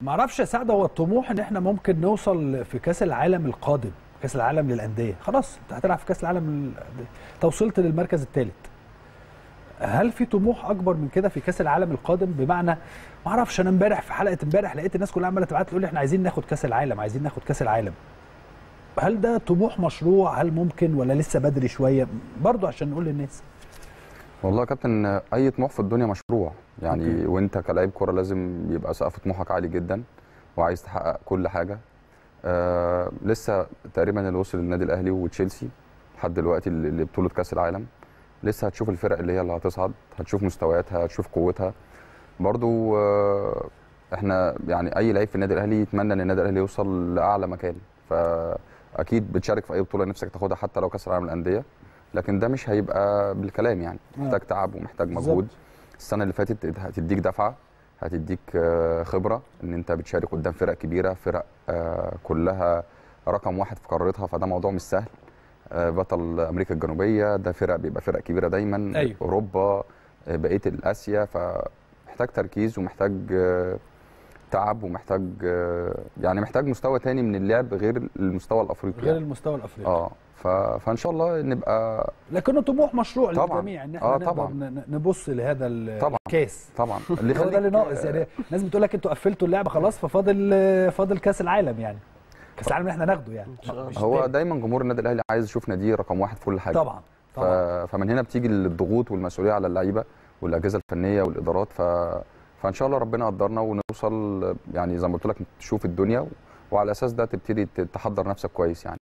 ما اعرفش يا سعد هو الطموح ان احنا ممكن نوصل في كاس العالم القادم كاس العالم للانديه خلاص انت هتلعب في كاس العالم للأندية. انت وصلت للمركز الثالث هل في طموح اكبر من كده في كاس العالم القادم بمعنى ما اعرفش انا امبارح في حلقه امبارح لقيت الناس كلها عماله تبعت تقول لي احنا عايزين ناخد كاس العالم عايزين ناخد كاس العالم هل ده طموح مشروع هل ممكن ولا لسه بدري شويه برضه عشان نقول للناس والله يا كابتن اي طموح في الدنيا مشروع يعني أوكي. أوكي. وانت كلاعب كوره لازم يبقى سقف طموحك عالي جدا وعايز تحقق كل حاجه آه لسه تقريبا اللي وصل النادي الاهلي وتشيلسي لحد دلوقتي اللي اللي بطوله كاس العالم لسه هتشوف الفرق اللي هي اللي هتصعد هتشوف مستوياتها هتشوف قوتها برضو آه احنا يعني اي لعيب في النادي الاهلي يتمنى ان النادي الاهلي يوصل لاعلى مكان فاكيد بتشارك في اي بطوله نفسك تاخدها حتى لو كاس العالم للانديه لكن ده مش هيبقى بالكلام يعني آه. محتاج تعب ومحتاج بالظبط. مجهود السنه اللي فاتت هتديك دفعه هتديك آه، خبره ان انت بتشارك قدام فرق كبيره فرق آه، كلها رقم واحد في قارتها فده موضوع مش سهل آه، بطل امريكا الجنوبيه ده فرق بيبقى فرق كبيره دايما أيوة. اوروبا آه، بقيه الاسيا فمحتاج تركيز ومحتاج آه، تعب ومحتاج آه، يعني محتاج مستوى تاني من اللعب غير المستوى الافريقي غير يعني. المستوى الافريقي اه ف... فان شاء الله نبقى لكنه طموح مشروع طبعاً. للجميع ان احنا آه، نقدر طبعاً. ن- نبص لهذا ال- طبعاً. الكاس طبعا اللي هو ده اللي يخليك- ناقص يعني الناس بتقول لك انتوا قفلتوا اللعبه خلاص ففاضل فاضل كاس العالم يعني كاس العالم اللي احنا ناخده يعني مش هو التاني. دايما جمهور النادي الاهلي عايز يشوف ناديه رقم واحد في كل حاجه طبعا ف... طبعا فمن هنا بتيجي الضغوط والمسؤوليه على اللعيبه والاجهزه الفنيه والادارات ف... فان شاء الله ربنا يقدرنا ونوصل يعني زي ما قلت لك تشوف الدنيا وعلى اساس ده تبتدي تحضر نفسك كويس يعني